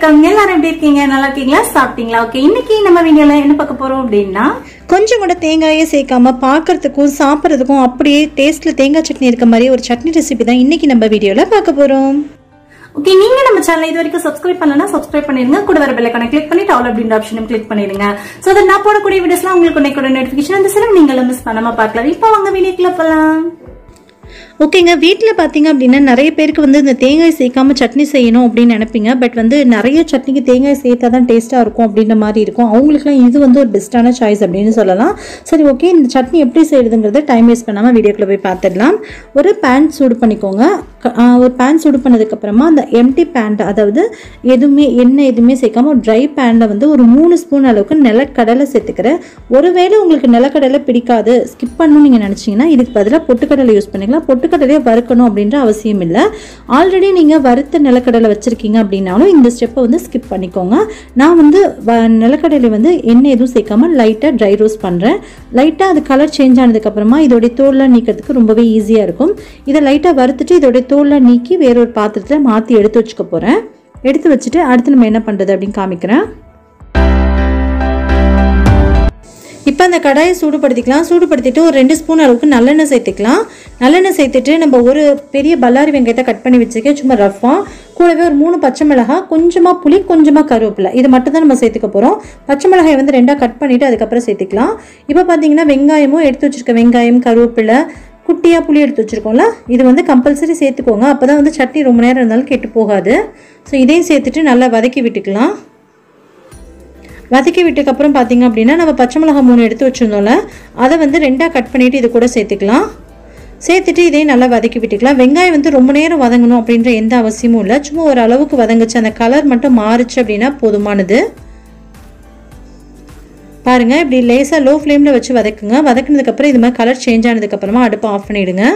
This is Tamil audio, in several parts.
வணக்கம் எல்லாரும் எப்படி இருக்கீங்க நல்லா இருக்கீங்களா சாப்பிட்டீங்களா ஓகே இன்னைக்கு நம்ம வீடியோல என்ன பார்க்க போறோம் அப்படின்னா கொஞ்சம் கூட தேங்காயே சேர்க்காம பார்க்கறதுக்கும் சாப்பிட்றதுக்கும் அப்படியே டேஸ்ட்ல தேங்காய் சட்னி இருக்க மாதிரி ஒரு சட்னி ரெசிபி தான் இன்னைக்கு நம்ம வீடியோல பார்க்க போறோம் ஓகே நீங்க நம்ம சேனல் இது வரைக்கும் சப்ஸ்கிரைப் பண்ணலனா சப்ஸ்கிரைப் பண்ணிருங்க கூட வர பெல் ஐகானை கிளிக் பண்ணிட்டு ஆல் அப்படின்ற ஆப்ஷனும் கிளிக் பண்ணிருங்க சோ that நான் போடக்கூடிய வீடியோஸ்லாம் உங்களுக்கு உடனே நோட்டிபிகேஷன் அந்த சில நீங்களும் மிஸ் பண்ணாம பார்க்கலாம் இப்போ வாங்க வீடியோக்குள்ள போலாம் ஓகேங்க வீட்டில் பார்த்தீங்க அப்படின்னா நிறைய பேருக்கு வந்து இந்த தேங்காய் சேர்க்காம சட்னி செய்யணும் அப்படின்னு நினைப்பீங்க பட் வந்து நிறைய சட்னிக்கு தேங்காய் சேர்த்தா தான் டேஸ்ட்டாக இருக்கும் அப்படின்ற மாதிரி இருக்கும் அவங்களுக்குலாம் இது வந்து ஒரு பெஸ்ட்டான சாய்ஸ் அப்படின்னு சொல்லலாம் சரி ஓகே இந்த சட்னி எப்படி செய்யுதுங்கிறத டைம் வேஸ்ட் பண்ணாமல் வீடியோக்குள்ள போய் பார்த்துடலாம் ஒரு பேன் சூடு பண்ணிக்கோங்க க- ஆ, ஒரு பேன் சூடு பண்ணதுக்கப்புறமா அந்த எம்டி பேன் அதாவது எதுவுமே எண்ணெய் எதுவுமே சேர்க்காம ஒரு ட்ரை பேனில் வந்து ஒரு மூணு ஸ்பூன் அளவுக்கு நிலக்கடலை சேர்த்துக்கிறேன் ஒருவேளை உங்களுக்கு நிலக்கடலை பிடிக்காது ஸ்கிப் பண்ணணும்னு நீங்கள் நினச்சிங்கன்னா இதுக்கு பதிலாக பொட்டுக்கடலை யூஸ் பண்ணிக்கலாம் பொட்டுக்கடலையை வறுக்கணும் அப்படின்ற அவசியம் இல்லை ஆல்ரெடி நீங்கள் வறுத்த நிலக்கடலை வச்சுருக்கீங்க அப்படின்னாலும் இந்த ஸ்டெப்பை வந்து ஸ்கிப் பண்ணிக்கோங்க நான் வந்து வ நிலக்கடலை வந்து எண்ணெய் எதுவும் சேர்க்காம லைட்டாக ட்ரை ரோஸ்ட் பண்ணுறேன் லைட்டாக அது கலர் சேஞ்ச் ஆனதுக்கப்புறமா இதோடைய தோல்லாம் நீக்கிறதுக்கு ரொம்பவே ஈஸியாக இருக்கும் இதை லைட்டாக வறுத்துட்டு இதோடைய தோல்லாம் நீக்கி வேறொரு பாத்திரத்தில் மாற்றி எடுத்து வச்சுக்க போகிறேன் எடுத்து வச்சுட்டு அடுத்து நம்ம என்ன பண்ணுறது அப்படின்னு காமிக்கிறேன் இப்போ அந்த கடாயை சூடுபடுத்திக்கலாம் சூடுபடுத்திட்டு ஒரு ரெண்டு ஸ்பூன் அளவுக்கு நல்லெண்ணெய் சேர்த்துக்கலாம் நல்லெண்ணெய் சேர்த்துட்டு நம்ம ஒரு பெரிய பல்லாரி வெங்காயத்தை கட் பண்ணி வச்சுருக்கேன் சும்மா ரஃபாக கூடவே ஒரு மூணு பச்சை மிளகாய் கொஞ்சமாக புளி கொஞ்சமாக கருவேப்பிலை இது மட்டும் தான் நம்ம சேர்த்துக்க போகிறோம் பச்சை மிளகாயை வந்து ரெண்டாக கட் பண்ணிவிட்டு அதுக்கப்புறம் சேர்த்துக்கலாம் இப்போ பார்த்தீங்கன்னா வெங்காயமும் எடுத்து வச்சுருக்க வெங்காயம் கருவேப்பிலை குட்டியாக புளி எடுத்து வச்சுருக்கோம்ல இது வந்து கம்பல்சரி சேர்த்துக்கோங்க அப்போ தான் வந்து சட்னி ரொம்ப நேரம் இருந்தாலும் கெட்டு போகாது ஸோ இதையும் சேர்த்துட்டு நல்லா வதக்கி விட்டுக்கலாம் வதக்கி விட்டதுக்கப்புறம் பார்த்தீங்க அப்படின்னா நம்ம பச்சை மிளகாய் மூணு எடுத்து வச்சுருந்தோம்ல அதை வந்து ரெண்டாக கட் பண்ணிவிட்டு இது கூட சேர்த்துக்கலாம் சேர்த்துட்டு இதையும் நல்லா வதக்கி விட்டுக்கலாம் வெங்காயம் வந்து ரொம்ப நேரம் வதங்கணும் அப்படின்ற எந்த அவசியமும் இல்லை சும்மா ஒரு அளவுக்கு வதங்குச்சு அந்த கலர் மட்டும் மாறுச்சு அப்படின்னா போதுமானது பாருங்க இப்படி லேசாக லோ ஃப்ளேமில் வச்சு வதக்குங்க வதக்குனதுக்கப்புறம் இது மாதிரி கலர் சேஞ்ச் ஆனதுக்கப்புறமா அடுப்பை ஆஃப் பண்ணிவிடுங்க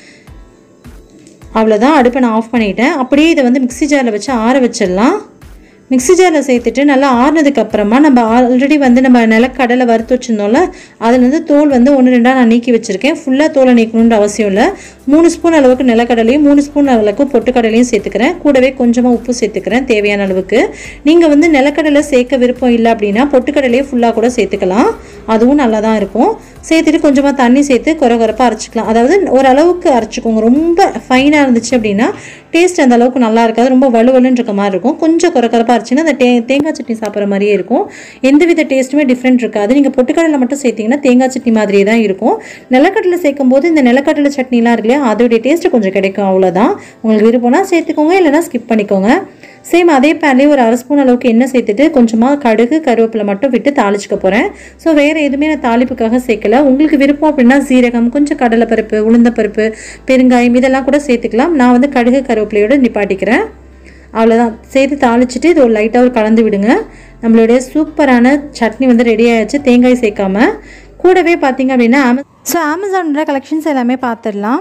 அவ்வளோதான் அடுப்பை நான் ஆஃப் பண்ணிட்டேன் அப்படியே இதை வந்து மிக்ஸி ஜாரில் வச்சு ஆற வச்சிடலாம் மிக்ஸி ஜாரில் சேர்த்துட்டு நல்லா ஆறுனதுக்கு அப்புறமா நம்ம ஆல்ரெடி வந்து நம்ம நிலக்கடலை வறுத்து வச்சுருந்தோம்ல அதுலேருந்து தோல் வந்து ஒன்று ரெண்டாக நான் நீக்கி வச்சுருக்கேன் ஃபுல்லாக தோலை நீக்கணுன்ற அவசியம் இல்லை மூணு ஸ்பூன் அளவுக்கு நிலக்கடலையும் மூணு ஸ்பூன் அளவுக்கு பொட்டுக்கடலையும் சேர்த்துக்கிறேன் கூடவே கொஞ்சமாக உப்பு சேர்த்துக்கிறேன் தேவையான அளவுக்கு நீங்கள் வந்து நிலக்கடலை சேர்க்க விருப்பம் இல்லை அப்படின்னா பொட்டுக்கடலையே ஃபுல்லாக கூட சேர்த்துக்கலாம் அதுவும் நல்லா தான் இருக்கும் சேர்த்துட்டு கொஞ்சமாக தண்ணி சேர்த்து குறை குறைப்பாக அரைச்சிக்கலாம் அதாவது ஓரளவுக்கு அரைச்சிக்கோங்க ரொம்ப ஃபைனாக இருந்துச்சு அப்படின்னா டேஸ்ட் அந்த அளவுக்கு நல்லா இருக்காது ரொம்ப வலுவலுன்னு இருக்க மாதிரி இருக்கும் கொஞ்சம் குறை குறைப்பாக அரைச்சின்னா அந்த தே தேங்காய் சட்னி சாப்பிட்ற மாதிரியே இருக்கும் எந்தவித டேஸ்ட்டுமே டிஃப்ரெண்ட் இருக்காது நீங்கள் பொட்டுக்கடலை மட்டும் சேர்த்தீங்கன்னா தேங்காய் சட்னி மாதிரியே தான் இருக்கும் நிலக்கடலை சேர்க்கும் போது இந்த நிலக்கடலை சட்னிலாம் இருக்கு இல்லையா அதோடைய டேஸ்ட்டு கொஞ்சம் கிடைக்கும் அவ்வளோதான் உங்களுக்கு விருப்பம்னா சேர்த்துக்கோங்க இல்லைன்னா ஸ்கிப் பண்ணிக்கோங்க சேம் அதே பேன்லேயே ஒரு அரை ஸ்பூன் அளவுக்கு எண்ணெய் சேர்த்துட்டு கொஞ்சமாக கடுகு கருவேப்பிலை மட்டும் விட்டு தாளிச்சுக்க போகிறேன் ஸோ வேறு எதுவுமே நான் தாளிப்புக்காக சேர்க்கல உங்களுக்கு விருப்பம் அப்படின்னா சீரகம் கொஞ்சம் கடலைப்பருப்பு உளுந்தப்பருப்பு பெருங்காயம் இதெல்லாம் கூட சேர்த்துக்கலாம் நான் வந்து கடுகு கருவேப்பிலையோடு நிப்பாட்டிக்கிறேன் அவ்வளோதான் சேர்த்து தாளிச்சிட்டு இது ஒரு லைட்டாக ஒரு கலந்து விடுங்க நம்மளுடைய சூப்பரான சட்னி வந்து ரெடி ஆயாச்சு தேங்காய் சேர்க்காம கூடவே பார்த்தீங்க அப்படின்னா ஸோ அமேசானோட கலெக்ஷன்ஸ் எல்லாமே பார்த்துடலாம்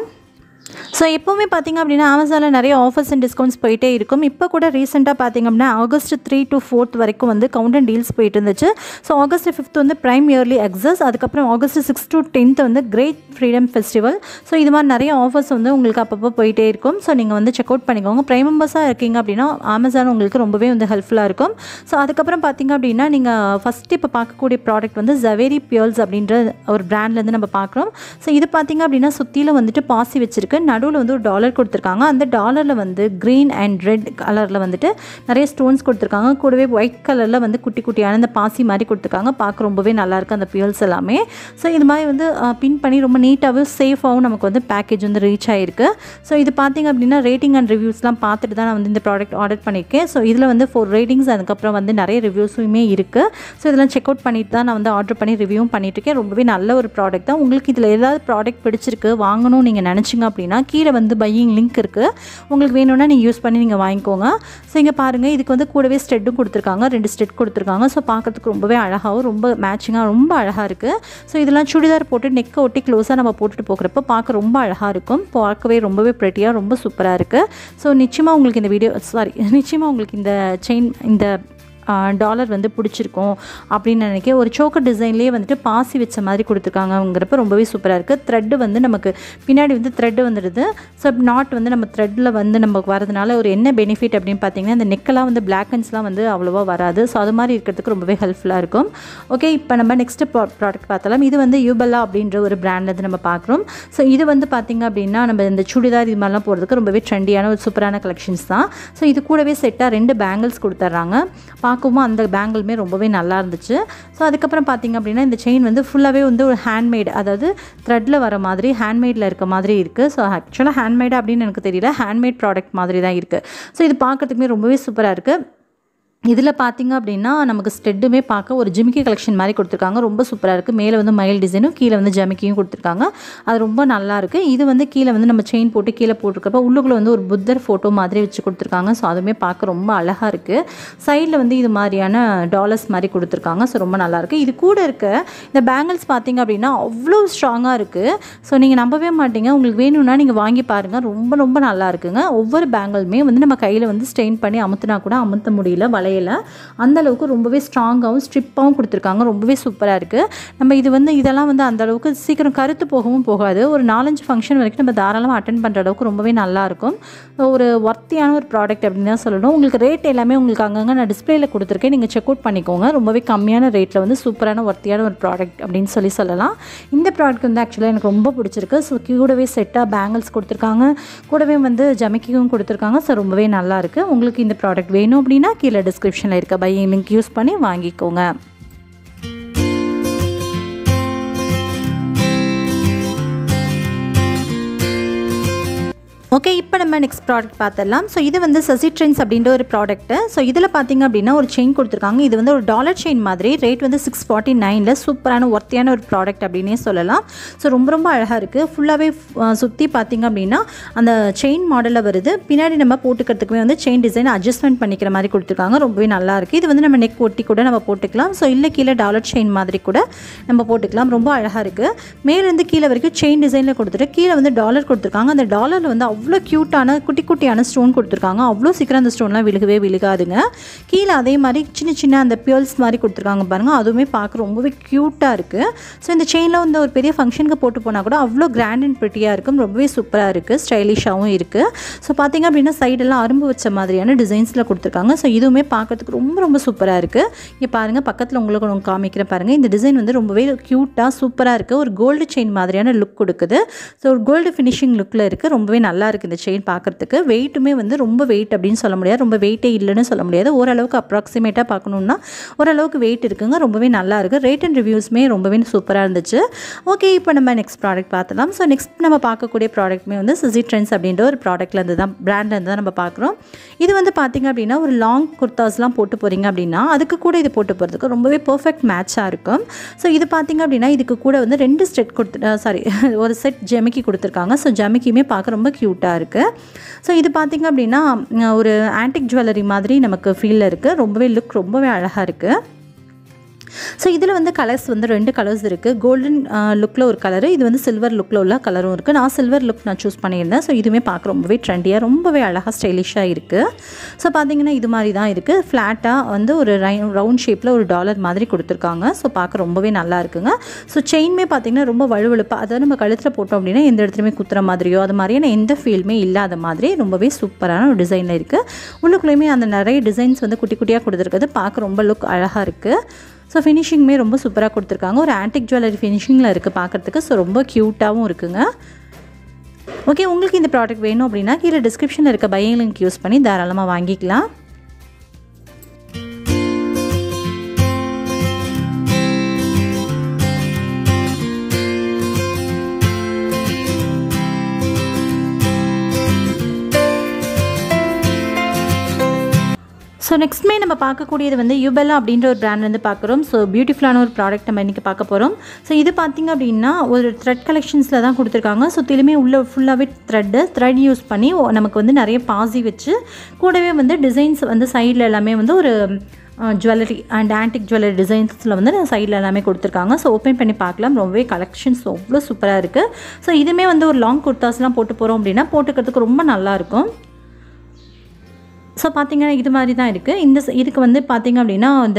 ஸோ எப்போவுமே பார்த்தீங்க அப்படின்னா அமேசானில் நிறைய ஆஃபர்ஸ் அண்ட் டிஸ்கவுண்ட்ஸ் போயிட்டே இருக்கும் இப்போ கூட ரீசெண்டாக பார்த்தீங்க அப்படின்னா ஆகஸ்ட் த்ரீ டு ஃபோர்த் வரைக்கும் வந்து கவுண்டன் டீல்ஸ் போயிட்டு இருந்துச்சு ஸோ ஆகஸ்ட் ஃபிஃப்த் வந்து ப்ரைம் இயர்லி எக்ஸஸ் அதுக்கப்புறம் ஆகஸ்ட் சிக்ஸ் டு டென்த் வந்து கிரேட் ஃப்ரீடம் ஃபெஸ்டிவல் ஸோ இது மாதிரி நிறைய ஆஃபர்ஸ் வந்து உங்களுக்கு அப்பப்போ போயிட்டே இருக்கும் ஸோ நீங்கள் வந்து செக் அவுட் பண்ணிக்கோங்க ப்ரைம் மெம்பர்ஸாக இருக்கீங்க அப்படின்னா அமேசான் உங்களுக்கு ரொம்பவே வந்து ஹெல்ப்ஃபுல்லாக இருக்கும் ஸோ அதுக்கப்புறம் பார்த்தீங்க அப்படின்னா நீங்கள் ஃபஸ்ட்டு இப்போ பார்க்கக்கூடிய ப்ராடக்ட் வந்து ஜவேரி பியர்ஸ் அப்படின்ற ஒரு பிராண்ட்லேருந்து நம்ம பார்க்குறோம் ஸோ இது பார்த்தீங்க அப்படின்னா சுற்றிலும் வந்துட்டு பாசி வச்சிருக்கு நடுவில் வந்து ஒரு டாலர் கொடுத்துருக்காங்க அந்த டாலரில் வந்து க்ரீன் அண்ட் ரெட் கலரில் வந்துட்டு நிறைய ஸ்டோன்ஸ் கொடுத்துருக்காங்க கூடவே ஒயிட் கலரில் வந்து குட்டி குட்டியான அந்த பாசி மாதிரி கொடுத்துருக்காங்க பார்க்க ரொம்பவே நல்லாயிருக்கு அந்த பியர்ஸ் எல்லாமே ஸோ இது மாதிரி வந்து பின் பண்ணி ரொம்ப நீட்டாகவும் சேஃபாகவும் நமக்கு வந்து பேக்கேஜ் வந்து ரீச் ஆகிருக்கு ஸோ இது பார்த்தீங்க அப்படின்னா ரேட்டிங் அண்ட் ரிவ்யூஸ்லாம் பார்த்துட்டு தான் நான் வந்து இந்த ப்ராடக்ட் ஆர்டர் பண்ணியிருக்கேன் ஸோ இதில் வந்து ஃபோர் ரேட்டிங்ஸ் அதுக்கப்புறம் வந்து நிறைய ரிவ்யூஸுமே இருக்குது ஸோ இதெல்லாம் செக் அவுட் பண்ணிட்டு தான் நான் வந்து ஆர்டர் பண்ணி ரிவ்யூவும் பண்ணிட்டு இருக்கேன் ரொம்பவே நல்ல ஒரு ப்ராடக்ட் தான் உங்களுக்கு இதில் ஏதாவது ப்ராடக்ட் பிடிச்சிருக்கு வாங்கணும்னு நீங்கள் நினச்சிங்க அப்படின்னா கீழே வந்து பையிங் லிங்க் இருக்குது உங்களுக்கு வேணும்னா நீங்கள் யூஸ் பண்ணி நீங்கள் வாங்கிக்கோங்க ஸோ இங்கே பாருங்கள் இதுக்கு வந்து கூடவே ஸ்டெட்டும் கொடுத்துருக்காங்க ரெண்டு ஸ்டெட் கொடுத்துருக்காங்க ஸோ பார்க்கறதுக்கு ரொம்பவே அழகாகவும் ரொம்ப மேட்சிங்காக ரொம்ப அழகாக இருக்குது ஸோ இதெல்லாம் சுடிதார் போட்டு நெக்கை ஒட்டி க்ளோஸாக நம்ம போட்டுட்டு போகிறப்ப பார்க்க ரொம்ப அழகாக இருக்கும் பார்க்கவே ரொம்பவே ப்ரெட்டியாக ரொம்ப சூப்பராக இருக்குது ஸோ நிச்சயமாக உங்களுக்கு இந்த வீடியோ சாரி நிச்சயமாக உங்களுக்கு இந்த செயின் இந்த டாலர் வந்து பிடிச்சிருக்கும் அப்படின்னு நினைக்கிறேன் ஒரு சோக்கர் டிசைன்லேயே வந்துட்டு பாசி வச்ச மாதிரி கொடுத்துருக்காங்கங்கிறப்ப ரொம்பவே சூப்பராக இருக்குது த்ரெட்டு வந்து நமக்கு பின்னாடி வந்து த்ரெட்டு வந்துடுது ஸோ நாட் வந்து நம்ம த்ரெட்டில் வந்து நமக்கு வரதுனால ஒரு என்ன பெனிஃபிட் அப்படின்னு பார்த்தீங்கன்னா இந்த நெக்கெல்லாம் வந்து பிளாக்கன்ஸ்லாம் வந்து அவ்வளோவா வராது ஸோ அது மாதிரி இருக்கிறதுக்கு ரொம்பவே ஹெல்ப்ஃபுல்லாக இருக்கும் ஓகே இப்போ நம்ம நெக்ஸ்ட் ப்ராடக்ட் பார்த்தலாம் இது வந்து யூபல்லா அப்படின்ற ஒரு பிராண்ட்லேருந்து நம்ம பார்க்குறோம் ஸோ இது வந்து பார்த்திங்க அப்படின்னா நம்ம இந்த சுடிதார் இது மாதிரிலாம் போடுறதுக்கு ரொம்பவே ட்ரெண்டியான ஒரு சூப்பரான கலெக்ஷன்ஸ் தான் ஸோ இது கூடவே செட்டாக ரெண்டு பேங்கிள்ஸ் கொடுத்துட்றாங்க பார்க்கவும் அந்த பேங்கிளுமே ரொம்பவே நல்லா இருந்துச்சு ஸோ அதுக்கப்புறம் பார்த்திங்க அப்படின்னா இந்த செயின் வந்து ஃபுல்லாகவே வந்து ஒரு ஹேண்ட்மேட் அதாவது த்ரெட்டில் வர மாதிரி ஹேண்ட்மேடில் இருக்க மாதிரி இருக்குது ஸோ ஆக்சுவலாக ஹேண்ட்மேட் அப்படின்னு எனக்கு தெரியல ஹேண்ட்மேட் ப்ராடக்ட் மாதிரி தான் இருக்குது ஸோ இது பார்க்கறதுக்குமே ரொம்பவே சூப்பராக இருக்குது இதில் பார்த்தீங்க அப்படின்னா நமக்கு ஸ்டெட்டுமே பார்க்க ஒரு ஜிமிக்கி கலெக்ஷன் மாதிரி கொடுத்துருக்காங்க ரொம்ப சூப்பராக இருக்குது மேலே வந்து மயில் டிசைனும் கீழே வந்து ஜமிக்கியும் கொடுத்துருக்காங்க அது ரொம்ப நல்லா இருக்குது இது வந்து கீழே வந்து நம்ம செயின் போட்டு கீழே போட்டிருக்கப்ப உள்ளுக்குள்ளே வந்து ஒரு புத்தர் ஃபோட்டோ மாதிரி வச்சு கொடுத்துருக்காங்க ஸோ அதுவுமே பார்க்க ரொம்ப அழகாக இருக்குது சைடில் வந்து இது மாதிரியான டாலர்ஸ் மாதிரி கொடுத்துருக்காங்க ஸோ ரொம்ப நல்லாயிருக்கு இது கூட இருக்க இந்த பேங்கிள்ஸ் பார்த்தீங்க அப்படின்னா அவ்வளோ ஸ்ட்ராங்காக இருக்குது ஸோ நீங்கள் நம்பவே மாட்டீங்க உங்களுக்கு வேணும்னா நீங்கள் வாங்கி பாருங்கள் ரொம்ப ரொம்ப நல்லா இருக்குங்க ஒவ்வொரு பேங்கிளுமே வந்து நம்ம கையில் வந்து ஸ்டெயின் பண்ணி அமுத்துனா கூட அமுத்த முடியல வளையல அந்த அளவுக்கு ரொம்பவே ஸ்ட்ராங்காகவும் ஸ்ட்ரிப்பாகவும் கொடுத்துருக்காங்க ரொம்பவே சூப்பராக இருக்குது நம்ம இது வந்து இதெல்லாம் வந்து அந்த அளவுக்கு சீக்கிரம் கருத்து போகவும் போகாது ஒரு நாலஞ்சு ஃபங்க்ஷன் வரைக்கும் நம்ம தாராளமாக அட்டன் பண்ணுற அளவுக்கு ரொம்பவே நல்லாயிருக்கும் ஒரு ஒர்த்தியான ஒரு ப்ராடக்ட் அப்படின்னு தான் சொல்லணும் உங்களுக்கு ரேட் எல்லாமே உங்களுக்கு அங்கங்கே நான் டிஸ்பிளேல கொடுத்துருக்கேன் நீங்கள் செக் அவுட் பண்ணிக்கோங்க ரொம்பவே கம்மியான ரேட்டில் வந்து சூப்பரான ஒர்த்தியான ஒரு ப்ராடக்ட் அப்படின்னு சொல்லி சொல்லலாம் இந்த ப்ராடக்ட் வந்து ஆக்சுவலாக எனக்கு ரொம்ப பிடிச்சிருக்கு ஸோ கூடவே செட்டாக பேங்கிள்ஸ் கொடுத்துருக்காங்க கூடவே வந்து ஜமிக்கியும் கொடுத்துருக்காங்க ஸோ ரொம்பவே நல்லா இருக்குது உங்களுக்கு இந்த ப்ராடக்ட் வேணும் அப்படின்னா கீழே டிஸ்கிரிப்ஷனில் இருக்க பையிங் லிங்க் யூஸ் பண்ணி வாங்கிக்கோங்க ஓகே இப்போ நம்ம நெக்ஸ்ட் ப்ராடக்ட் பார்த்துடலாம் ஸோ இது வந்து சசி ட்ரெண்ட்ஸ் அப்படின்ற ஒரு ப்ராடக்ட்டு ஸோ இதில் பார்த்தீங்க அப்படின்னா ஒரு செயின் கொடுத்துருக்காங்க இது வந்து ஒரு டாலர் செயின் மாதிரி ரேட் வந்து சிக்ஸ் ஃபார்ட்டி நைனில் சூப்பரான ஒர்த்தியான ஒரு ப்ராடக்ட் அப்படின்னே சொல்லலாம் ஸோ ரொம்ப ரொம்ப அழகாக இருக்குது ஃபுல்லாகவே சுற்றி பார்த்தீங்க அப்படின்னா அந்த செயின் மாடலில் வருது பின்னாடி நம்ம போட்டுக்கிறதுக்குமே வந்து செயின் டிசைன் அட்ஜஸ்ட்மெண்ட் பண்ணிக்கிற மாதிரி கொடுத்துருக்காங்க ரொம்பவே நல்லா இருக்குது இது வந்து நம்ம நெக் ஒட்டி கூட நம்ம போட்டுக்கலாம் ஸோ இல்லை கீழே டாலர் செயின் மாதிரி கூட நம்ம போட்டுக்கலாம் ரொம்ப அழகாக இருக்குது மேலேருந்து கீழே வரைக்கும் செயின் டிசைனில் கொடுத்துட்டு கீழே வந்து டாலர் கொடுத்துருக்காங்க அந்த டாலரில் வந்து அவ்வளோ க்யூட்டான குட்டி குட்டியான ஸ்டோன் கொடுத்துருக்காங்க அவ்வளோ சீக்கிரம் அந்த ஸ்டோன்லாம் விழுகவே விழுகாதுங்க கீழே அதே மாதிரி சின்ன சின்ன அந்த பியர்ஸ் மாதிரி கொடுத்துருக்காங்க பாருங்கள் அதுவுமே பார்க்க ரொம்பவே க்யூட்டாக இருக்குது ஸோ இந்த செயினில் வந்து ஒரு பெரிய ஃபங்க்ஷனுக்கு போட்டு போனால் கூட அவ்வளோ கிராண்ட் அண்ட் ப்ரிட்டியாக இருக்கும் ரொம்பவே சூப்பராக இருக்குது ஸ்டைலிஷாகவும் இருக்குது ஸோ பார்த்தீங்க அப்படின்னா சைடெல்லாம் அரும்பு வச்ச மாதிரியான டிசைன்ஸில் கொடுத்துருக்காங்க ஸோ இதுவுமே பார்க்கறதுக்கு ரொம்ப ரொம்ப சூப்பராக இருக்குது இங்கே பாருங்கள் பக்கத்தில் உங்களுக்கு நான் காமிக்கிறேன் பாருங்கள் இந்த டிசைன் வந்து ரொம்பவே க்யூட்டாக சூப்பராக இருக்குது ஒரு கோல்டு செயின் மாதிரியான லுக் கொடுக்குது ஸோ ஒரு கோல்டு ஃபினிஷிங் லுக்கில் இருக்குது ரொம்பவே நல்லா இருக்குது இந்த செயின் பார்க்குறதுக்கு வெயிட்டுமே வந்து ரொம்ப வெயிட் அப்படின்னு சொல்ல முடியாது ரொம்ப வெயிட்டே இல்லைன்னு சொல்ல முடியாது ஓரளவுக்கு அப்ராக்சிமேட்டாக பார்க்கணுன்னா ஓரளவுக்கு வெயிட் இருக்குங்க ரொம்பவே நல்லா இருக்குது ரேட் அண்ட் ரிவ்யூஸ்மே ரொம்பவே சூப்பராக இருந்துச்சு ஓகே இப்போ நம்ம நெக்ஸ்ட் ப்ராடக்ட் பார்த்துலாம் ஸோ நெக்ஸ்ட் நம்ம பார்க்கக்கூடிய ப்ராடக்ட்மே வந்து சிசி ட்ரெண்ட்ஸ் அப்படின்ற ஒரு ப்ராடக்ட்லேருந்து தான் பிராண்ட்லேருந்து தான் நம்ம பார்க்குறோம் இது வந்து பார்த்திங்க அப்படின்னா ஒரு லாங் குர்தாஸ்லாம் போட்டு போகிறீங்க அப்படின்னா அதுக்கு கூட இது போட்டு போகிறதுக்கு ரொம்பவே பர்ஃபெக்ட் மேட்சாக இருக்கும் ஸோ இது பார்த்திங்க அப்படின்னா இதுக்கு கூட வந்து ரெண்டு செட் கொடுத்து சாரி ஒரு செட் ஜெமிக்கி கொடுத்துருக்காங்க ஸோ ஜமிக்கியுமே பார்க்க ரொம்ப க்யூட்டாக இருக்குது ஸோ இது பார்த்திங்க அப்படின்னா ஒரு ஆன்டிக் ஜுவல்லரி மாதிரி நமக்கு ஃபீலில் இருக்குது ரொம்பவே லுக் ரொம்பவே அழகாக இருக்குது ஸோ இதில் வந்து கலர்ஸ் வந்து ரெண்டு கலர்ஸ் இருக்குது கோல்டன் லுக்கில் ஒரு கலரு இது வந்து சில்வர் லுக்கில் உள்ள கலரும் இருக்குது நான் சில்வர் லுக் நான் சூஸ் பண்ணியிருந்தேன் ஸோ இதுவுமே பார்க்க ரொம்பவே ட்ரெண்டியாக ரொம்பவே அழகாக ஸ்டைலிஷாக இருக்குது ஸோ பார்த்தீங்கன்னா இது மாதிரி தான் இருக்குது ஃப்ளாட்டாக வந்து ஒரு ரவுண்ட் ஷேப்பில் ஒரு டாலர் மாதிரி கொடுத்துருக்காங்க ஸோ பார்க்க ரொம்பவே நல்லா இருக்குங்க ஸோ செயின்மே பார்த்திங்கன்னா ரொம்ப வலுவழுப்பாக அதாவது நம்ம கழுத்தில் போட்டோம் அப்படின்னா எந்த இடத்துலையுமே குத்துற மாதிரியோ அது மாதிரியான எந்த ஃபீல்மே இல்லாத மாதிரி ரொம்பவே சூப்பரான ஒரு டிசைனில் இருக்குது உள்ளுக்குள்ளேயுமே அந்த நிறைய டிசைன்ஸ் வந்து குட்டி குட்டியாக கொடுத்துருக்குது பார்க்க ரொம்ப லுக் அழகாக இருக்குது ஸோ ஃபினிஷிங்குமே ரொம்ப சூப்பராக கொடுத்துருக்காங்க ஒரு ஆன்டிக் ஜுவல்லரி ஃபினிஷிங்கில் இருக்குது பார்க்குறதுக்கு ஸோ ரொம்ப க்யூட்டாகவும் இருக்குங்க ஓகே உங்களுக்கு இந்த ப்ராடக்ட் வேணும் அப்படின்னா கீழே டிஸ்கிரிப்ஷனில் இருக்க பையிங் லிங்க் யூஸ் பண்ணி தாராளமாக வாங்கிக்கலாம் ஸோ நெக்ஸ்ட்மே நம்ம பார்க்கக்கூடியது வந்து யூபெல்லா அப்படின்ற ஒரு பிராண்ட் வந்து பார்க்குறோம் ஸோ பியூட்டிஃபுல்லான ஒரு ப்ராடக்ட் நம்ம இன்றைக்கி பார்க்க போகிறோம் ஸோ இது பார்த்திங்க அப்படின்னா ஒரு த்ரெட் கலெக்ஷன்ஸில் தான் கொடுத்துருக்காங்க ஸோ திரும்பி உள்ள ஃபுல்லாகவே த்ரெட்டு த்ரெட் யூஸ் பண்ணி நமக்கு வந்து நிறைய பாசி வச்சு கூடவே வந்து டிசைன்ஸ் வந்து சைடில் எல்லாமே வந்து ஒரு ஜுவல்லரி அண்ட் ஆன்டிக் ஜுவல்லரி டிசைன்ஸில் வந்து சைடில் எல்லாமே கொடுத்துருக்காங்க ஸோ ஓப்பன் பண்ணி பார்க்கலாம் ரொம்பவே கலெக்ஷன்ஸ் அவ்வளோ சூப்பராக இருக்குது ஸோ இதுவுமே வந்து ஒரு லாங் குர்தாஸ்லாம் போட்டு போகிறோம் அப்படின்னா போட்டுக்கிறதுக்கு ரொம்ப நல்லாயிருக்கும் ஸோ பார்த்தீங்கன்னா இது மாதிரி தான் இருக்குது இந்த ச- இதுக்கு வந்து பார்த்தீங்க அப்படின்னா இந்த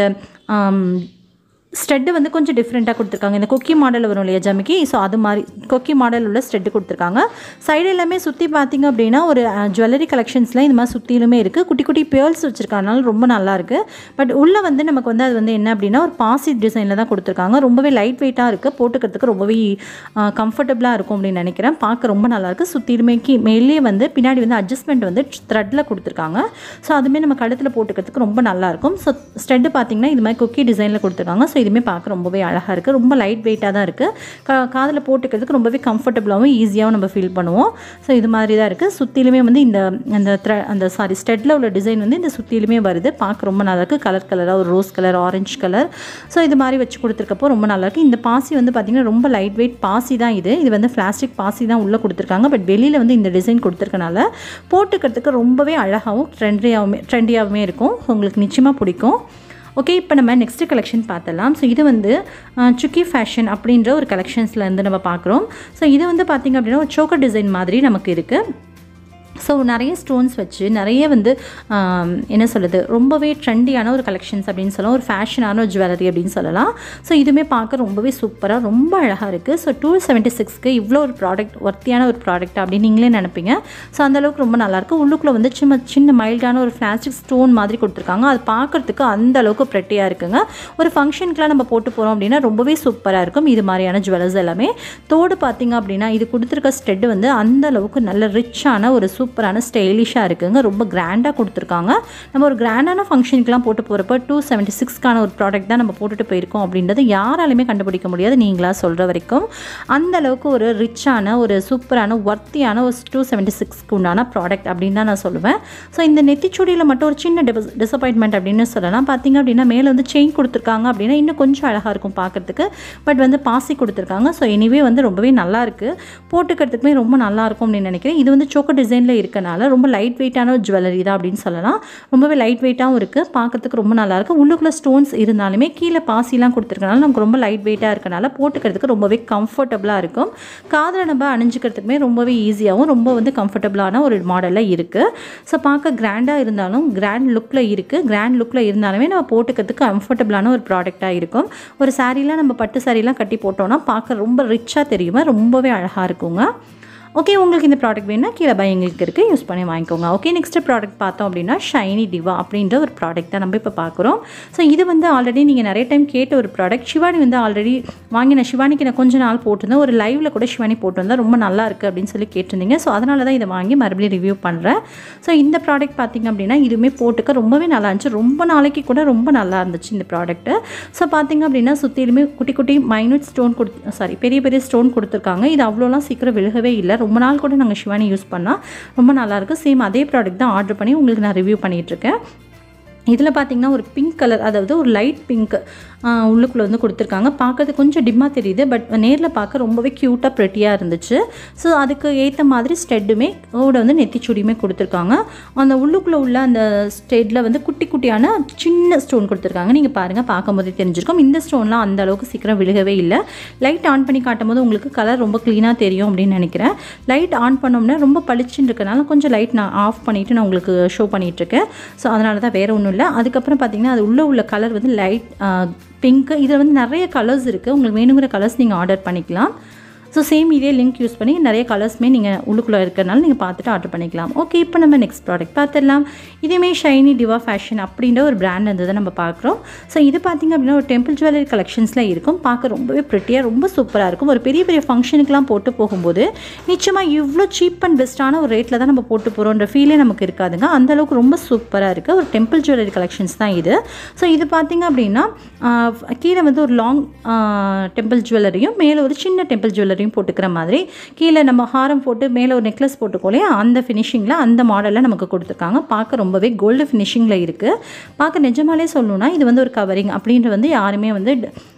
ஸ்டெட்டு வந்து கொஞ்சம் டிஃப்ரெண்ட்டாக கொடுத்துருக்காங்க இந்த கொக்கி மாடல் வரும் இல்லையா ஜமிக்கி ஸோ அது மாதிரி கொக்கி மாடல் உள்ள ஸ்டெட்டு கொடுத்துருக்காங்க சைடு எல்லாமே சுற்றி பார்த்தீங்க அப்படின்னா ஒரு ஜுவல்லரி கலெக்ஷன்ஸில் இந்த மாதிரி சுற்றிலுமே இருக்குது குட்டி குட்டி பேர்ல்ஸ் வச்சுருக்கனால ரொம்ப நல்லா இருக்கு பட் உள்ளே வந்து நமக்கு வந்து அது வந்து என்ன அப்படின்னா ஒரு பாசி டிசைனில் தான் கொடுத்துருக்காங்க ரொம்பவே லைட் வெயிட்டாக இருக்குது போட்டுக்கிறதுக்கு ரொம்பவே கம்ஃபர்டபுளாக இருக்கும் அப்படின்னு நினைக்கிறேன் பார்க்க ரொம்ப நல்லா இருக்கு சுற்றிலுமே கீ மேலே வந்து பின்னாடி வந்து அட்ஜஸ்ட்மெண்ட் வந்து த்ரெட்டில் கொடுத்துருக்காங்க ஸோ அதுவுமே நம்ம கழுத்தில் போட்டுக்கிறதுக்கு ரொம்ப நல்லா இருக்கும் ஸோ ஸ்டெட்டு பார்த்தீங்கன்னா இது மாதிரி குக்கி டிசைனில் கொடுத்துருக்காங்க ஸோ இதுவுமே பார்க்க ரொம்பவே அழகாக இருக்குது ரொம்ப லைட் வெயிட்டாக தான் இருக்குது கா காதில் போட்டுக்கிறதுக்கு ரொம்பவே கம்ஃபர்டபுளாகவும் ஈஸியாகவும் நம்ம ஃபீல் பண்ணுவோம் ஸோ இது மாதிரி தான் இருக்குது சுற்றிலுமே வந்து இந்த அந்த த்ரெ அந்த சாரி ஸ்டெட்டில் உள்ள டிசைன் வந்து இந்த சுற்றிலுமே வருது பார்க்க ரொம்ப நல்லா இருக்குது கலர் கலராக ஒரு rose colour orange colour so இது மாதிரி வச்சு கொடுத்துருக்கப்போ ரொம்ப நல்லா இருக்கு இந்த பாசி வந்து பார்த்திங்கன்னா ரொம்ப லைட் வெயிட் பாசி தான் இது இது வந்து பிளாஸ்டிக் பாசி தான் உள்ளே கொடுத்துருக்காங்க பட் வெளியில் வந்து இந்த டிசைன் கொடுத்துருக்கனால போட்டுக்கிறதுக்கு ரொம்பவே அழகாகவும் ட்ரெண்டியாகவுமே ட்ரெண்டியாகவுமே இருக்கும் உங்களுக்கு நிச்சயமாக பிடிக்கும் ஓகே இப்போ நம்ம நெக்ஸ்ட் கலெக்ஷன் பார்த்தலாம் ஸோ இது வந்து அஹ், சுக்கி ஃபேஷன் அப்படின்ற ஒரு கலெக்ஷன்ஸில் இருந்து நம்ம பார்க்குறோம் ஸோ இது வந்து பார்த்திங்க அப்படின்னா ஒரு சோக்கர் டிசைன் மாதிரி நமக்கு இருக்குது ஸோ நிறைய ஸ்டோன்ஸ் வச்சு நிறைய வந்து ஆம், என்ன சொல்லுது ரொம்பவே ட்ரெண்டியான ஒரு கலெக்ஷன்ஸ் அப்படின்னு சொல்லலாம் ஒரு ஃபேஷனான ஒரு ஜுவல்லரி அப்படின்னு சொல்லலாம் ஸோ இதுவுமே பார்க்க ரொம்பவே சூப்பராக ரொம்ப அழகாக இருக்குது ஸோ டூ செவன்ட்டி சிக்ஸ்க்கு இவ்வளோ ஒரு ப்ராடக்ட் ஒர்த்தியான ஒரு ப்ராடக்ட் அப்படின்னு நீங்களே நினைப்பீங்க ஸோ அந்தளவுக்கு ரொம்ப நல்லாயிருக்கு உள்ளுக்குள்ளே வந்து சின்ன சின்ன மைல்டான ஒரு பிளாஸ்டிக் ஸ்டோன் மாதிரி கொடுத்துருக்காங்க அது பார்க்கறதுக்கு அந்த அளவுக்கு ப்ரெட்டியாக இருக்குங்க ஒரு ஃபங்க்ஷனுக்குலாம் நம்ம போட்டு போகிறோம் அப்படின்னா ரொம்பவே சூப்பராக இருக்கும் இது மாதிரியான ஜுவல்லர்ஸ் எல்லாமே தோடு பார்த்தீங்க அப்படின்னா இது கொடுத்துருக்க ஸ்டெட் வந்து அந்த அளவுக்கு நல்ல ரிச்சான ஒரு சூப்பரான ஸ்டைலிஷாக இருக்குங்க ரொம்ப கிராண்டாக கொடுத்துருக்காங்க நம்ம ஒரு கிராண்டான ஃபங்க்ஷனுக்குலாம் போட்டு போகிறப்ப டூ செவன்ட்டி சிக்ஸ்க்கான ஒரு ப்ராடக்ட் தான் நம்ம போட்டுட்டு போயிருக்கோம் அப்படின்றது யாராலுமே கண்டுபிடிக்க முடியாது நீங்களா சொல்கிற வரைக்கும் அந்த அளவுக்கு ஒரு ரிச்சான ஒரு சூப்பரான ஒர்த்தியான ஒரு டூ செவன்ட்டி சிக்ஸ்க்கு உண்டான ப்ராடக்ட் அப்படின்னு தான் நான் சொல்லுவேன் ஸோ இந்த நெத்திச்சூடியில் மட்டும் ஒரு சின்ன டிஸ் டிசப்பாயின்மெண்ட் அப்படின்னு சொல்லலாம் பார்த்தீங்க அப்படின்னா மேலே வந்து செயின் கொடுத்துருக்காங்க அப்படின்னா இன்னும் கொஞ்சம் அழகாக இருக்கும் பார்க்கறதுக்கு பட் வந்து பாசி கொடுத்துருக்காங்க ஸோ எனிவே வந்து ரொம்பவே நல்லா இருக்கு போட்டுக்கிறதுக்குமே ரொம்ப நல்லா இருக்கும் அப்படின்னு நினைக்கிறேன் இது வந்து சோக்கர் டிசைனில் இருக்கனால ரொம்ப லைட் வெயிட்டான ஒரு ஜுவல்லரி தான் அப்படின்னு சொல்லலாம் ரொம்பவே லைட் வெயிட்டாகவும் இருக்குது பார்க்கறதுக்கு ரொம்ப நல்லா இருக்கு உள்ளுக்குள்ள ஸ்டோன்ஸ் இருந்தாலுமே கீழே பாசிலாம் கொடுத்துருக்கனால நமக்கு ரொம்ப லைட் வெயிட்டாக இருக்கனால போட்டுக்கிறதுக்கு ரொம்பவே கம்ஃபர்டபுளாக இருக்கும் காதில் நம்ம அணிஞ்சிக்கிறதுக்குமே ரொம்பவே ஈஸியாகவும் ரொம்ப வந்து கம்ஃபர்டபுளான ஒரு மாடலில் இருக்குது ஸோ பார்க்க கிராண்டாக இருந்தாலும் கிராண்ட் லுக்கில் இருக்குது கிராண்ட் லுக்கில் இருந்தாலுமே நம்ம போட்டுக்கிறதுக்கு கம்ஃபர்டபுளான ஒரு ப்ராடக்டாக இருக்கும் ஒரு சாரீலாம் நம்ம பட்டு சாரீலாம் கட்டி போட்டோம்னா பார்க்க ரொம்ப ரிச்சாக தெரியுமா ரொம்பவே அழகாக இருக்குங்க ஓகே உங்களுக்கு இந்த ப்ராடக்ட் வேணும்னா கீழே பை எங்களுக்கு இருக்குது யூஸ் பண்ணி வாங்கிக்கோங்க ஓகே நெக்ஸ்ட் ப்ராடக்ட் பார்த்தோம் அப்படின்னா ஷைனி டிவா அப்படின்ற ஒரு ப்ராடக்ட் தான் நம்ம இப்போ பார்க்குறோம் ஸோ இது வந்து ஆல்ரெடி நீங்கள் நிறைய டைம் கேட்ட ஒரு ப்ராடக்ட் சிவானி வந்து ஆல்ரெடி வாங்கின சிவானிக்கு நான் கொஞ்ச நாள் போட்டிருந்தேன் ஒரு லைவில் கூட சிவானி போட்டிருந்தேன் ரொம்ப நல்லா இருக்குது அப்படின்னு சொல்லி கேட்டிருந்தீங்க ஸோ அதனால தான் இதை வாங்கி மறுபடியும் ரிவ்யூ பண்ணுறேன் ஸோ இந்த ப்ராடக்ட் பார்த்தீங்க அப்படின்னா இதுவுமே போட்டுக்க ரொம்பவே நல்லா இருந்துச்சு ரொம்ப நாளைக்கு கூட ரொம்ப நல்லா இருந்துச்சு இந்த ப்ராடக்ட்டு ஸோ பார்த்தீங்க அப்படின்னா சுற்றிலுமே குட்டி குட்டி மைனூட் ஸ்டோன் கொடுத்து சாரி பெரிய பெரிய ஸ்டோன் கொடுத்துருக்காங்க இது அவ்வளோலாம் சீக்கிரம் விலகவே இல்லை ரொம்ப நாள் கூட நாங்கள் சிவானி யூஸ் பண்ணால் ரொம்ப நல்லாயிருக்கு சேம் அதே ப்ராடக்ட் தான் ஆர்டர் பண்ணி உங்களுக்கு நான் ரிவ்யூ பண்ணிகிட்ருக்கேன் இதில் பார்த்தீங்கன்னா ஒரு பிங்க் கலர் அதாவது ஒரு லைட் பிங்க் உள்ளுக்குள்ளே வந்து கொடுத்துருக்காங்க பார்க்கறது கொஞ்சம் டிம்மாக தெரியுது பட் நேரில் பார்க்க ரொம்பவே க்யூட்டாக ப்ரெட்டியாக இருந்துச்சு ஸோ அதுக்கு ஏற்ற மாதிரி ஸ்டெட்டுமே ஓட வந்து நெத்திச்சுடியுமே கொடுத்துருக்காங்க அந்த உள்ளுக்குள்ளே உள்ள அந்த ஸ்டெட்டில் வந்து குட்டி குட்டியான சின்ன ஸ்டோன் கொடுத்துருக்காங்க நீங்கள் பாருங்கள் பார்க்கும்போதே தெரிஞ்சிருக்கும் இந்த ஸ்டோன்லாம் அந்த அளவுக்கு சீக்கிரம் விழுகவே இல்லை லைட் ஆன் பண்ணி காட்டும் போது உங்களுக்கு கலர் ரொம்ப க்ளீனாக தெரியும் அப்படின்னு நினைக்கிறேன் லைட் ஆன் பண்ணோம்னா ரொம்ப பளிச்சுன்னு இருக்கனால கொஞ்சம் லைட் நான் ஆஃப் பண்ணிவிட்டு நான் உங்களுக்கு ஷோ பண்ணிகிட்ருக்கேன் ஸோ அதனால தான் வேறு ஒன்றும் இல்லை அதுக்கப்புறம் பார்த்தீங்கன்னா அது உள்ளே உள்ள கலர் வந்து லைட் பிங்க்கு இதில் வந்து நிறைய கலர்ஸ் இருக்குது உங்களுக்கு வேணுங்கிற கலர்ஸ் நீங்கள் ஆர்டர் பண்ணிக்கலாம் ஸோ சேம் இதே லிங்க் யூஸ் பண்ணி நிறைய கலர்ஸ்மே நீங்கள் உள்ளுக்குள்ளே இருக்கிறனால நீங்கள் பார்த்துட்டு ஆர்டர் பண்ணிக்கலாம் ஓகே இப்போ நம்ம நெக்ஸ்ட் ப்ராடக்ட் பார்த்துடலாம் இதுவுமே ஷைனி டிவா ஃபேஷன் அப்படின்ற ஒரு பிராண்ட் இருந்ததை நம்ம பார்க்குறோம் ஸோ இது பார்த்திங்க அப்படின்னா ஒரு டெம்பிள் ஜுவல்லரி கலெக்ஷன்ஸில் இருக்கும் பார்க்க ரொம்பவே ப்ரிட்டியாக ரொம்ப சூப்பராக இருக்கும் ஒரு பெரிய பெரிய ஃபங்க்ஷனுக்குலாம் போட்டு போகும்போது நிச்சயமாக இவ்வளோ சீப் அண்ட் பெஸ்ட்டான ஒரு ரேட்டில் தான் நம்ம போட்டு போகிறோன்ற ஃபீலே நமக்கு இருக்காதுங்க அந்த அளவுக்கு ரொம்ப சூப்பராக இருக்குது ஒரு டெம்பிள் ஜுவல்லரி கலெக்ஷன்ஸ் தான் இது ஸோ இது பார்த்திங்க அப்படின்னா ஆஹ், கீழே வந்து ஒரு லாங் டெம்பிள் ஜுவல்லரியும் மேலே ஒரு சின்ன டெம்பிள் ஜுவல்லரியும் போட்டுக்கிற மாதிரி கீழே நம்ம ஹாரம் போட்டு மேலே ஒரு நெக்லஸ் போட்டுக்கோ இல்லையா அந்த ஃபினிஷிங்கில் அந்த மாடலில் நமக்கு கொடுத்துருக்காங்க பார்க்க ரொம்பவே கோல்டு ஃபினிஷிங்கில் இருக்குது பார்க்க நிஜமாலே சொல்லணும்னா இது வந்து ஒரு கவரிங் அப்படின்ற வந்து யாருமே வந்து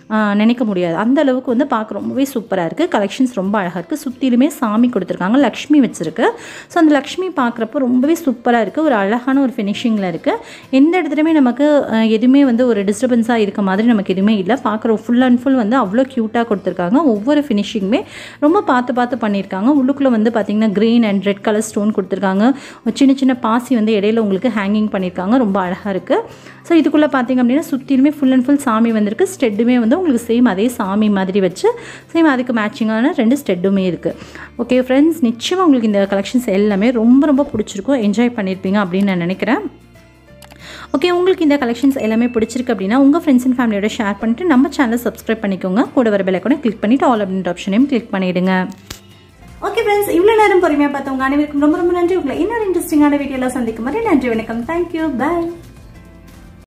ஆஹ், நினைக்க முடியாது அந்த அளவுக்கு வந்து பார்க்க ரொம்பவே சூப்பராக இருக்குது கலெக்ஷன்ஸ் ரொம்ப அழகாக இருக்குது சுற்றிலுமே சாமி கொடுத்துருக்காங்க லக்ஷ்மி வச்சுருக்கு ஸோ அந்த லக்ஷ்மி பார்க்குறப்போ ரொம்பவே சூப்பராக இருக்குது ஒரு அழகான ஒரு ஃபினிஷிங்கில் இருக்குது எந்த இடத்துலையுமே நமக்கு ஆஹ், எதுவுமே வந்து ஒரு டிஸ்டர்பன்ஸாக இருக்க மாதிரி நமக்கு எதுவுமே இல்லை பார்க்குற ஃபுல் அண்ட் ஃபுல் வந்து அவ்வளோ க்யூட்டாக கொடுத்துருக்காங்க ஒவ்வொரு ஃபினிஷிங்குமே ரொம்ப பார்த்து பார்த்து பண்ணியிருக்காங்க உள்ளுக்குள்ளே வந்து பார்த்திங்கன்னா green and red colour stone கொடுத்துருக்காங்க ஒரு சின்ன சின்ன பாசி வந்து இடையில உங்களுக்கு ஹேங்கிங் பண்ணியிருக்காங்க ரொம்ப அழகாக இருக்குது ஸோ இதுக்குள்ளே பார்த்தீங்க அப்படின்னா சுற்றிலுமே ஃபுல் அண்ட் ஃபுல் சாமி வந்திருக்கு ஸ்டெட்டுமே வந்து உங்களுக்கு சேம் அதே சாமி மாதிரி வச்சு சேம் அதுக்கு மேட்சிங்கான ரெண்டு ஸ்டெட்டுமே இருக்குது ஓகே ஃப்ரெண்ட்ஸ் நிச்சயமாக உங்களுக்கு இந்த கலெக்ஷன்ஸ் எல்லாமே ரொம்ப ரொம்ப பிடிச்சிருக்கும் என்ஜாய் பண்ணியிருப்பீங்க அப்படின்னு நான் நினைக்கிறேன் ஓகே உங்களுக்கு இந்த கலெக்ஷன்ஸ் எல்லாமே பிடிச்சிருக்கு அப்படின்னா உங்கள் ஃப்ரெண்ட்ஸ் அண்ட் ஃபேமிலியோட ஷேர் பண்ணிட்டு நம்ம சேனலை சப்ஸ்கிரைப் பண்ணிக்கோங்க கூட வர பெல் கூட கிளிக் பண்ணிவிட்டு ஆல் அப்படின்ற ஆப்ஷனையும் கிளிக் பண்ணிவிடுங்க ஓகே ஃப்ரெண்ட்ஸ் இவ்வளோ நேரம் பொறுமையாக பார்த்தவங்க அனைவருக்கும் ரொம்ப ரொம்ப நன்றி உங்களை இன்னொரு இன்ட்ரெஸ்டிங்கான வீடியோவில் சந்திக்கும் வரை நன்றி வணக்கம் தேங்க்யூ பை